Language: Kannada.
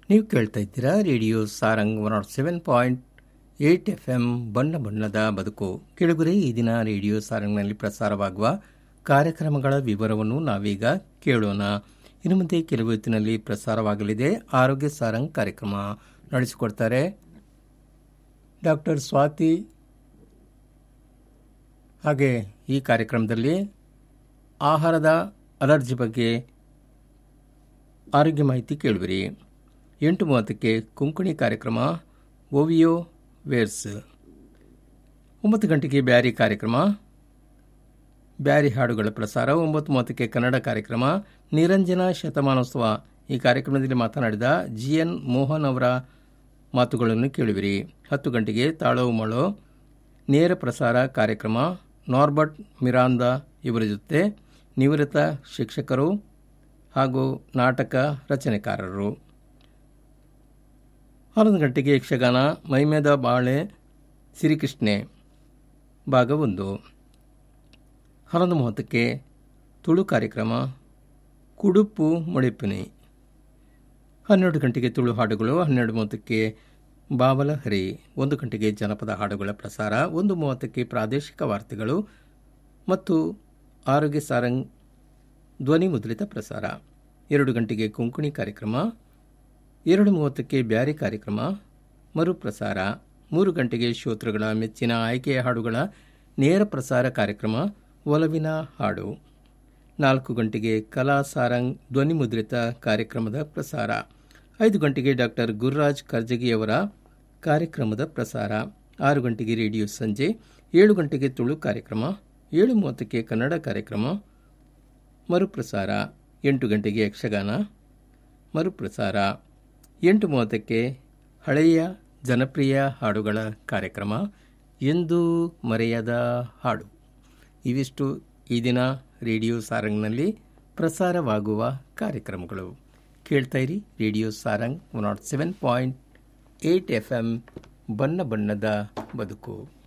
ನೀವು ಕೇಳ್ತಾ ಇದ್ದೀರಾ radio Sarang one nought seven point eight F M ಬಣ್ಣ ಬಣ್ಣದ ಬದುಕು ಕೆಳಗುರೆ ಈ ದಿನ ರೇಡಿಯೋ ಸಾರಂಗ್ನಲ್ಲಿ ಪ್ರಸಾರವಾಗುವ ಕಾರ್ಯಕ್ರಮಗಳ ವಿವರವನ್ನು ನಾವೀಗ ಕೇಳೋಣ ಇನ್ನು ಮುಂದೆ ಕೆಲವು ಹೊತ್ತಿನಲ್ಲಿ ಪ್ರಸಾರವಾಗಲಿದೆ ಆರೋಗ್ಯ ಸಾರಂಗ್ ಕಾರ್ಯಕ್ರಮ ನಡೆಸಿಕೊಡ್ತಾರೆ ಡಾಕ್ಟರ್ ಸ್ವಾತಿ ಹಾಗೆ ಈ ಕಾರ್ಯಕ್ರಮದಲ್ಲಿ ಆಹಾರದ ಅಲರ್ಜಿ ಬಗ್ಗೆ ಆರೋಗ್ಯ ಮಾಹಿತಿ ಕೇಳುವಿರಿ ಎಂಟು ಮೂವತ್ತಕ್ಕೆ ಕೊಂಕಣಿ ಕಾರ್ಯಕ್ರಮ ಓವಿಯೋ ವೇರ್ಸ್ ಒಂಬತ್ತು ಗಂಟೆಗೆ ಬ್ಯಾರಿ ಕಾರ್ಯಕ್ರಮ ಬ್ಯಾರಿ ಹಾಡುಗಳ ಪ್ರಸಾರ ಒಂಬತ್ತು ಮೂವತ್ತಕ್ಕೆ ಕನ್ನಡ ಕಾರ್ಯಕ್ರಮ ನಿರಂಜನ ಶತಮಾನೋತ್ಸವ ಈ ಕಾರ್ಯಕ್ರಮದಲ್ಲಿ ಮಾತನಾಡಿದ ಜಿ ಎನ್ ಮೋಹನ್ ಅವರ ಮಾತುಗಳನ್ನು ಕೇಳುವಿರಿ ಹತ್ತು ಗಂಟೆಗೆ ತಾಳೋ ಮಳೋ ನೇರ ಪ್ರಸಾರ ಕಾರ್ಯಕ್ರಮ ನಾರ್ಬರ್ಟ್ ಮಿರಾಂದ ಇವರ ಜೊತೆ ನಿವೃತ್ತ ಶಿಕ್ಷಕರು ಹಾಗೂ ನಾಟಕ ರಚನೆಕಾರರು ಹನ್ನೊಂದು ಗಂಟೆಗೆ ಯಕ್ಷಗಾನ ಮೈಮೇದ ಬಾಳೆ ಸಿರಿಕೃಷ್ಣೆ ಭಾಗ ಒಂದು ಹನ್ನೊಂದು ಮೂವತ್ತಕ್ಕೆ ತುಳು ಕಾರ್ಯಕ್ರಮ ಕುಡುಪು ಮೊಳೆಪುನಿ ಹನ್ನೆರಡು ಗಂಟೆಗೆ ತುಳು ಹಾಡುಗಳು ಹನ್ನೆರಡು ಮೂವತ್ತಕ್ಕೆ ಬಾವಲಹರಿ ಒಂದು ಗಂಟೆಗೆ ಜನಪದ ಹಾಡುಗಳ ಪ್ರಸಾರ ಒಂದು ಮೂವತ್ತಕ್ಕೆ ಪ್ರಾದೇಶಿಕ ವಾರ್ತೆಗಳು ಮತ್ತು ಆರೋಗ್ಯ ಸಾರಂಗ್ ಧ್ವನಿ ಮುದ್ರಿತ ಪ್ರಸಾರ ಎರಡು ಗಂಟೆಗೆ ಕೊಂಕಣಿ ಕಾರ್ಯಕ್ರಮ ಎರಡು ಮೂವತ್ತಕ್ಕೆ ಬ್ಯಾರಿ ಕಾರ್ಯಕ್ರಮ ಮರುಪ್ರಸಾರ ಮೂರು ಗಂಟೆಗೆ ಶ್ರೋತೃಗಳ ಮೆಚ್ಚಿನ ಆಯ್ಕೆಯ ಹಾಡುಗಳ ನೇರ ಪ್ರಸಾರ ಕಾರ್ಯಕ್ರಮ ಒಲವಿನ ಹಾಡು ನಾಲ್ಕು ಗಂಟೆಗೆ ಕಲಾ ಸಾರಂಗ್ ಧ್ವನಿ ಮುದ್ರಿತ ಕಾರ್ಯಕ್ರಮದ ಪ್ರಸಾರ ಐದು ಗಂಟೆಗೆ ಡಾಕ್ಟರ್ ಗುರುರಾಜ್ ಕರ್ಜಗಿಯವರ ಕಾರ್ಯಕ್ರಮದ ಪ್ರಸಾರ ಆರು ಗಂಟೆಗೆ ರೇಡಿಯೋ ಸಂಜೆ ಏಳು ಗಂಟೆಗೆ ತುಳು ಕಾರ್ಯಕ್ರಮ ಏಳು ಮೂವತ್ತಕ್ಕೆ ಕನ್ನಡ ಕಾರ್ಯಕ್ರಮ ಮರುಪ್ರಸಾರ ಎಂಟು ಗಂಟೆಗೆ ಯಕ್ಷಗಾನ ಮರುಪ್ರಸಾರ ಎಂಟು ಮೂವತ್ತಕ್ಕೆ ಹಳೆಯ ಜನಪ್ರಿಯ ಹಾಡುಗಳ ಕಾರ್ಯಕ್ರಮ ಎಂದು ಮರೆಯದ ಹಾಡು ಇವಿಷ್ಟು ಈ ದಿನ ರೇಡಿಯೋ ಸಾರಂಗ್ನಲ್ಲಿ ಪ್ರಸಾರವಾಗುವ ಕಾರ್ಯಕ್ರಮಗಳು ಕೇಳ್ತಾ ಇರಿ radio Sarang one nought seven point eight F M ಬಣ್ಣ ಬಣ್ಣದ ಬದುಕು